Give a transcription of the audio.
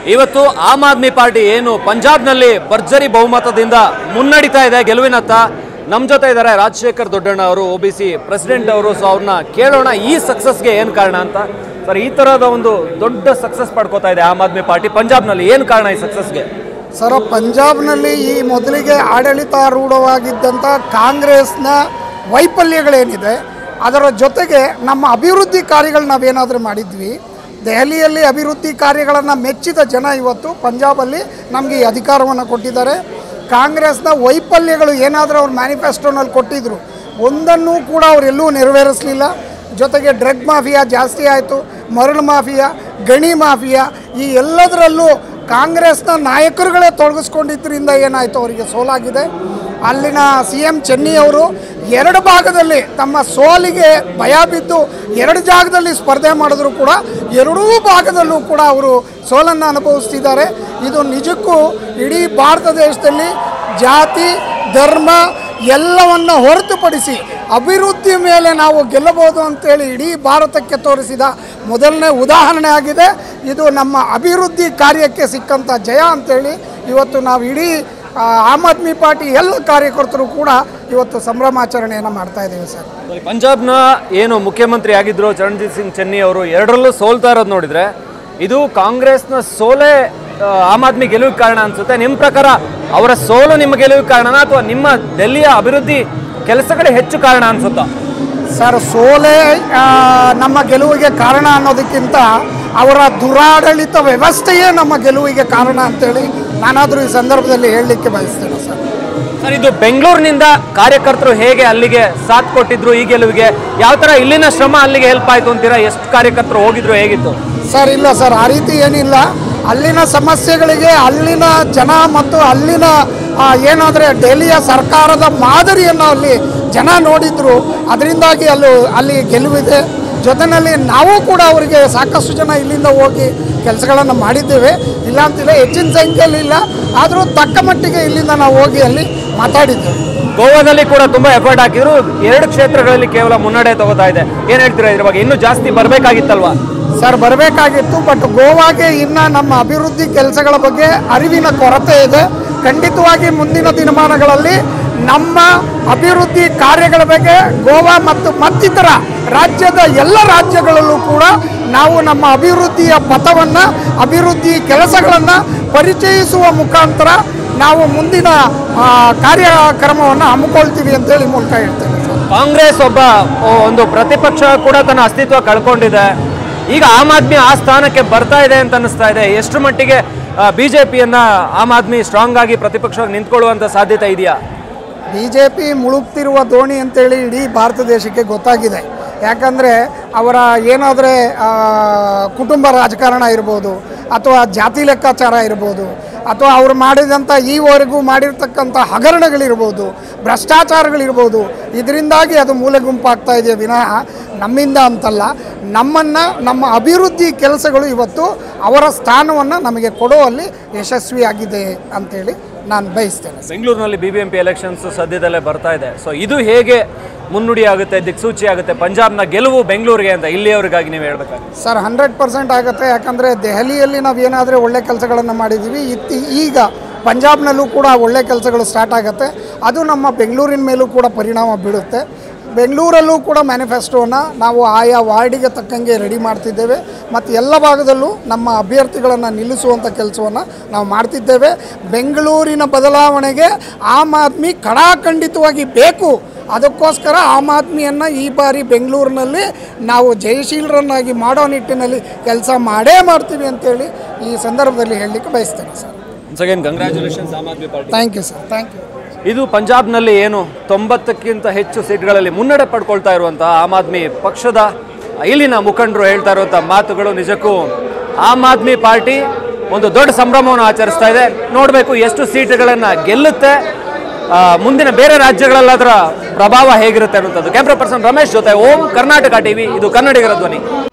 ಇವತ್ತು am Aadmi party ಏನು ಪಂಜಾಬ್ನಲ್ಲಿ ಭರ್ಜರಿ ಬಹುಮತದಿಂದ ಮುನ್ನಡಿತಾ ಇದೆ ಗೆಲುವಿನತ್ತ ನಮ್ಮ ಜೊತೆ ಇದ್ದಾರೆ ರಾಜಶೇಖರ್ ದೊಡ್ಡಣ್ಣ ಅವರು ಒ ಬಿ ಸಿ ಪ್ರೆಸಿಡೆಂಟ್ ಅವರು ಸೊ ಅವ್ರನ್ನ ಕೇಳೋಣ ಈ ಸಕ್ಸಸ್ಗೆ ಏನು ಕಾರಣ ಅಂತ ಸರ್ ಈ ಥರದ ಒಂದು ದೊಡ್ಡ ಸಕ್ಸಸ್ ಪಡ್ಕೋತಾ ಇದೆ ಆಮ್ ಆದ್ಮಿ ಪಾರ್ಟಿ ಪಂಜಾಬ್ನಲ್ಲಿ ಏನು ಕಾರಣ ಈ ಸಕ್ಸಸ್ಗೆ ಸರ್ ಪಂಜಾಬ್ನಲ್ಲಿ ಈ ಮೊದಲಿಗೆ ಆಡಳಿತಾರೂಢವಾಗಿದ್ದಂಥ ಕಾಂಗ್ರೆಸ್ನ ವೈಫಲ್ಯಗಳೇನಿದೆ ಅದರ ಜೊತೆಗೆ ನಮ್ಮ ಅಭಿವೃದ್ಧಿ ಕಾರ್ಯಗಳು ನಾವೇನಾದರೂ ಮಾಡಿದ್ವಿ ದೆಹಲಿಯಲ್ಲಿ ಅಭಿವೃದ್ಧಿ ಕಾರ್ಯಗಳನ್ನು ಮೆಚ್ಚಿದ ಜನ ಇವತ್ತು ಪಂಜಾಬಲ್ಲಿ ನಮಗೆ ಈ ಅಧಿಕಾರವನ್ನು ಕೊಟ್ಟಿದ್ದಾರೆ ಕಾಂಗ್ರೆಸ್ನ ವೈಫಲ್ಯಗಳು ಏನಾದರೂ ಅವ್ರು ಮ್ಯಾನಿಫೆಸ್ಟೋನಲ್ಲಿ ಕೊಟ್ಟಿದ್ರು ಒಂದನ್ನೂ ಕೂಡ ಅವರೆಲ್ಲೂ ನೆರವೇರಿಸಲಿಲ್ಲ ಜೊತೆಗೆ ಡ್ರಗ್ ಮಾಫಿಯಾ ಜಾಸ್ತಿ ಆಯಿತು ಮರಳು ಮಾಫಿಯಾ ಗಣಿ ಮಾಫಿಯಾ ಈ ಎಲ್ಲದರಲ್ಲೂ ಕಾಂಗ್ರೆಸ್ನ ನಾಯಕರುಗಳೇ ತೊಡಗಿಸ್ಕೊಂಡಿದ್ದರಿಂದ ಏನಾಯಿತು ಅವರಿಗೆ ಸೋಲಾಗಿದೆ ಅಲ್ಲಿನ ಸಿ ಎಂ ಚೆನ್ನಿ ಅವರು ಎರಡು ಭಾಗದಲ್ಲಿ ತಮ್ಮ ಸೋಲಿಗೆ ಭಯ ಬಿದ್ದು ಎರಡು ಜಾಗದಲ್ಲಿ ಸ್ಪರ್ಧೆ ಮಾಡಿದ್ರು ಕೂಡ ಎರಡೂ ಭಾಗದಲ್ಲೂ ಕೂಡ ಅವರು ಸೋಲನ್ನು ಅನುಭವಿಸ್ತಿದ್ದಾರೆ ಇದು ನಿಜಕ್ಕೂ ಇಡೀ ಭಾರತ ದೇಶದಲ್ಲಿ ಜಾತಿ ಧರ್ಮ ಎಲ್ಲವನ್ನು ಹೊರತುಪಡಿಸಿ ಅಭಿವೃದ್ಧಿ ಮೇಲೆ ನಾವು ಗೆಲ್ಲಬಹುದು ಅಂತೇಳಿ ಇಡೀ ಭಾರತಕ್ಕೆ ತೋರಿಸಿದ ಮೊದಲನೇ ಉದಾಹರಣೆ ಆಗಿದೆ ಇದು ನಮ್ಮ ಅಭಿವೃದ್ಧಿ ಕಾರ್ಯಕ್ಕೆ ಸಿಕ್ಕಂಥ ಜಯ ಅಂತೇಳಿ ಇವತ್ತು ನಾವು ಇಡೀ ಆ, ಆಮ್ ಆದ್ಮಿ ಪಾರ್ಟಿ ಎಲ್ಲ ಕಾರ್ಯಕರ್ತರು ಕೂಡ ಇವತ್ತು ಸಂಭ್ರಮಾಚರಣೆಯನ್ನು ಮಾಡ್ತಾ ಇದ್ದೀವಿ ಸರ್ ಪಂಜಾಬ್ನ ಏನು ಮುಖ್ಯಮಂತ್ರಿ ಆಗಿದ್ರು ಚರಣ್ಜಿತ್ ಸಿಂಗ್ ಚೆನ್ನಿ ಅವರು ಎರಡರಲ್ಲೂ ಸೋಲ್ತಾ ಇರೋದು ನೋಡಿದ್ರೆ ಇದು ಕಾಂಗ್ರೆಸ್ನ ಸೋಲೆ ಆ, ಆಮ್ ಆದ್ಮಿ ಗೆಲುವಿಗೆ ಕಾರಣ ಅನ್ಸುತ್ತೆ ನಿಮ್ಮ ಪ್ರಕಾರ ಅವರ ಸೋಲು ನಿಮ್ಮ ಗೆಲುವಿಗೆ ಕಾರಣನಾ ಅಥವಾ ನಿಮ್ಮ ಡೆಲ್ಲಿಯ ಅಭಿವೃದ್ಧಿ ಕೆಲಸಗಳೇ ಹೆಚ್ಚು ಕಾರಣ ಅನ್ಸುತ್ತಾ ಸರ್ ಸೋಲೆ ಆ, ನಮ್ಮ ಗೆಲುವಿಗೆ ಕಾರಣ ಅನ್ನೋದಕ್ಕಿಂತ ಅವರ ದುರಾಡಳಿತ ವ್ಯವಸ್ಥೆಯೇ ನಮ್ಮ ಗೆಲುವಿಗೆ ಕಾರಣ ಅಂತೇಳಿ ನಾನಾದರೂ ಈ ಸಂದರ್ಭದಲ್ಲಿ ಹೇಳಲಿಕ್ಕೆ ಬಯಸ್ತೇನೆ ಸರ್ ಸರ್ ಇದು ಬೆಂಗಳೂರಿನಿಂದ ಕಾರ್ಯಕರ್ತರು ಹೇಗೆ ಅಲ್ಲಿಗೆ ಸಾಥ್ ಕೊಟ್ಟಿದ್ರು ಈ ಗೆಲುವಿಗೆ ಯಾವ ತರ ಇಲ್ಲಿನ ಶ್ರಮ ಅಲ್ಲಿಗೆ ಹೆಲ್ಪ್ ಆಯ್ತು ಅಂತೀರಾ ಎಷ್ಟು ಕಾರ್ಯಕರ್ತರು ಹೋಗಿದ್ರು ಹೇಗಿತ್ತು ಸರ್ ಇಲ್ಲ ಸರ್ ಆ ರೀತಿ ಏನಿಲ್ಲ ಅಲ್ಲಿನ ಸಮಸ್ಯೆಗಳಿಗೆ ಅಲ್ಲಿನ ಜನ ಮತ್ತು ಅಲ್ಲಿನ ಏನಾದರೆ ದೆಹಲಿಯ ಸರ್ಕಾರದ ಮಾದರಿಯನ್ನು ಅಲ್ಲಿ ಜನ ನೋಡಿದ್ರು ಅದರಿಂದಾಗಿ ಅಲ್ಲಿ ಅಲ್ಲಿ ಗೆಲುವಿದೆ ಜೊತೆಯಲ್ಲಿ ನಾವು ಕೂಡ ಅವರಿಗೆ ಸಾಕಷ್ಟು ಜನ ಇಲ್ಲಿಂದ ಹೋಗಿ ಕೆಲಸಗಳನ್ನು ಮಾಡಿದ್ದೇವೆ ಇಲ್ಲ ಅಂತಿಲ್ಲ ಹೆಚ್ಚಿನ ಸಂಖ್ಯೆಯಲ್ಲಿ ಇಲ್ಲ ಆದರೂ ತಕ್ಕ ಮಟ್ಟಿಗೆ ಇಲ್ಲಿಂದ ನಾವು ಹೋಗಿ ಅಲ್ಲಿ ಮಾತಾಡಿದ್ದೇವೆ ಗೋವಾದಲ್ಲಿ ಕೂಡ ತುಂಬಾ ಎಫರ್ಟ್ ಹಾಕಿದ್ರು ಎರಡು ಕ್ಷೇತ್ರಗಳಲ್ಲಿ ಕೇವಲ ಮುನ್ನಡೆ ತಗೋತಾ ಇದೆ ಏನ್ ಹೇಳ್ತೀರಾ ಇದ್ರ ಬಗ್ಗೆ ಇನ್ನೂ ಜಾಸ್ತಿ ಬರ್ಬೇಕಾಗಿತ್ತಲ್ವಾ ಸರ್ ಬರಬೇಕಾಗಿತ್ತು ಬಟ್ ಗೋವಾಗೆ ಇನ್ನು ನಮ್ಮ ಅಭಿವೃದ್ಧಿ ಕೆಲಸಗಳ ಬಗ್ಗೆ ಅರಿವಿನ ಕೊರತೆ ಇದೆ ಖಂಡಿತವಾಗಿ ಮುಂದಿನ ದಿನಮಾನಗಳಲ್ಲಿ ನಮ್ಮ ಅಭಿವೃದ್ಧಿ ಕಾರ್ಯಗಳ ಬಗ್ಗೆ ಗೋವಾ ಮತ್ತು ಮತ್ತಿತರ ರಾಜ್ಯದ ಎಲ್ಲ ರಾಜ್ಯಗಳಲ್ಲೂ ಕೂಡ ನಾವು ನಮ್ಮ ಅಭಿವೃದ್ಧಿಯ ಪಥವನ್ನು ಅಭಿವೃದ್ಧಿ ಕೆಲಸಗಳನ್ನು ಪರಿಚಯಿಸುವ ಮುಖಾಂತರ ನಾವು ಮುಂದಿನ ಆ, ಕಾರ್ಯಕ್ರಮವನ್ನು ಹಮ್ಮಿಕೊಳ್ತೀವಿ ಅಂತೇಳಿ ಈ ಮೂಲಕ ಹೇಳ್ತೇನೆ ಸರ್ ಕಾಂಗ್ರೆಸ್ ಒಬ್ಬ ಓ, ಒಂದು ಪ್ರತಿಪಕ್ಷ ಕೂಡ ತನ್ನ ಅಸ್ತಿತ್ವ ಕಳ್ಕೊಂಡಿದೆ ಈಗ ಆಮ್ ಆದ್ಮಿ ಆ ಸ್ಥಾನಕ್ಕೆ ಬರ್ತಾ ಇದೆ ಅಂತ ಅನಿಸ್ತಾ ಇದೆ ಎಷ್ಟು ಮಟ್ಟಿಗೆ ಬಿಜೆಪಿಯನ್ನ ಆಮ್ ಆದ್ಮಿ ಸ್ಟ್ರಾಂಗ್ ಆಗಿ ಪ್ರತಿಪಕ್ಷವಾಗಿ ನಿಂತ್ಕೊಳ್ಳುವಂತ ಸಾಧ್ಯತೆ ಇದೆಯಾ ಬಿ ಜೆ ಪಿ ಮುಳುಗ್ತಿರುವ ದೋಣಿ ಅಂತೇಳಿ ಇಡೀ ಭಾರತ ದೇಶಕ್ಕೆ ಗೊತ್ತಾಗಿದೆ ಯಾಕಂದರೆ ಅವರ ಏನಾದರೆ ಕುಟುಂಬ ರಾಜಕಾರಣ ಇರ್ಬೋದು ಅಥವಾ ಜಾತಿ ಲೆಕ್ಕಾಚಾರ ಇರ್ಬೋದು ಅಥವಾ ಅವ್ರು ಮಾಡಿದಂಥ ಈವರೆಗೂ ಮಾಡಿರ್ತಕ್ಕಂಥ ಹಗರಣಗಳಿರ್ಬೋದು ಭ್ರಷ್ಟಾಚಾರಗಳಿರ್ಬೋದು ಇದರಿಂದಾಗಿ ಅದು ಮೂಲೆ ಗುಂಪಾಗ್ತಾ ಇದೆ ವಿನಃ ನಮ್ಮಿಂದ ಅಂತಲ್ಲ ನಮ್ಮನ್ನು ನಮ್ಮ ಅಭಿವೃದ್ಧಿ ಕೆಲಸಗಳು ಇವತ್ತು ಅವರ ಸ್ಥಾನವನ್ನು ನಮಗೆ ಕೊಡುವಲ್ಲಿ ಯಶಸ್ವಿಯಾಗಿದೆ ಅಂತೇಳಿ ನಾನು ಬಯಸ್ತೇನೆ ಬೆಂಗಳೂರಿನಲ್ಲಿ ಬಿಬಿಎಂಪಿ ಎಲೆಕ್ಷನ್ಸ್ ಸದ್ಯದಲ್ಲೇ ಬರ್ತಾ ಇದೆ ಸೊ ಇದು ಹೇಗೆ ಮುನ್ನುಡಿ ಆಗುತ್ತೆ ದಿಕ್ಸೂಚಿ ಆಗುತ್ತೆ ಪಂಜಾಬ್ನ ಗೆಲುವು ಬೆಂಗಳೂರಿಗೆ ಅಂತ ಇಲ್ಲಿಯವರಿಗಾಗಿ ನೀವು ಹೇಳ್ಬೇಕಾಗುತ್ತೆ ಸರ್ ಹಂಡ್ರೆಡ್ ಪರ್ಸೆಂಟ್ ಆಗುತ್ತೆ ಯಾಕಂದರೆ ದೆಹಲಿಯಲ್ಲಿ ನಾವು ಏನಾದರೆ ಒಳ್ಳೆ ಕೆಲಸಗಳನ್ನು ಮಾಡಿದ್ದೀವಿ ಇತ್ತಿ ಈಗ ಪಂಜಾಬ್ನಲ್ಲೂ ಕೂಡ ಒಳ್ಳೆ ಕೆಲಸಗಳು ಸ್ಟಾರ್ಟ್ ಆಗುತ್ತೆ ಅದು ನಮ್ಮ ಬೆಂಗಳೂರಿನ ಮೇಲೂ ಕೂಡ ಪರಿಣಾಮ ಬೀಳುತ್ತೆ ಬೆಂಗಳೂರಲ್ಲೂ ಕೂಡ ಮ್ಯಾನಿಫೆಸ್ಟೋನ ನಾವು ಆಯಾ ವಾರ್ಡಿಗೆ ತಕ್ಕಂಗೆ ರೆಡಿ ಮಾಡ್ತಿದ್ದೇವೆ ಮತ್ತು ಎಲ್ಲ ಭಾಗದಲ್ಲೂ ನಮ್ಮ ಅಭ್ಯರ್ಥಿಗಳನ್ನು ನಿಲ್ಲಿಸುವಂಥ ಕೆಲಸವನ್ನು ನಾವು ಮಾಡ್ತಿದ್ದೇವೆ ಬೆಂಗಳೂರಿನ ಬದಲಾವಣೆಗೆ ಆಮ್ ಆದ್ಮಿ ಕಡಾಖಂಡಿತವಾಗಿ ಬೇಕು ಅದಕ್ಕೋಸ್ಕರ ಆಮ್ ಆದ್ಮಿಯನ್ನು ಈ ಬಾರಿ ಬೆಂಗಳೂರಿನಲ್ಲಿ ನಾವು ಜಯಶೀಲರನ್ನಾಗಿ ಮಾಡೋ ನಿಟ್ಟಿನಲ್ಲಿ ಕೆಲಸ ಮಾಡೇ ಮಾಡ್ತೀವಿ ಅಂತೇಳಿ ಈ ಸಂದರ್ಭದಲ್ಲಿ ಹೇಳಲಿಕ್ಕೆ ಬಯಸ್ತೇನೆ sir once again congratulations Aam Aadmi Party thank you sir thank you ಇದು ಪಂಜಾಬ್ನಲ್ಲಿ ಏನು ತೊಂಬತ್ತಕ್ಕಿಂತ ಹೆಚ್ಚು ಸೀಟ್ಗಳಲ್ಲಿ ಮುನ್ನಡೆ ಪಡ್ಕೊಳ್ತಾ ಇರುವಂತಹ ಆಮ್ ಆದ್ಮಿ ಪಕ್ಷದ ಇಲ್ಲಿನ ಮುಖಂಡರು ಹೇಳ್ತಾ ಇರುವಂಥ ಮಾತುಗಳು ನಿಜಕ್ಕೂ ಆಮ್ ಆದ್ಮಿ ಪಾರ್ಟಿ ಒಂದು ದೊಡ್ಡ ಸಂಭ್ರಮವನ್ನು ಆಚರಿಸ್ತಾ ಇದೆ ನೋಡಬೇಕು ಎಷ್ಟು ಸೀಟ್ಗಳನ್ನು ಗೆಲ್ಲುತ್ತೆ ಆ, ಮುಂದಿನ ಬೇರೆ ರಾಜ್ಯಗಳಲ್ಲಾದ್ರ ಪ್ರಭಾವ ಹೇಗಿರುತ್ತೆ ಅನ್ನುವಂಥದ್ದು ಕ್ಯಾಮ್ರಾ ಪರ್ಸನ್ ರಮೇಶ್ ಜೊತೆ ಓಂ ಕರ್ನಾಟಕ ಟಿವಿ ಇದು ಕನ್ನಡಿಗರ ಧ್ವನಿ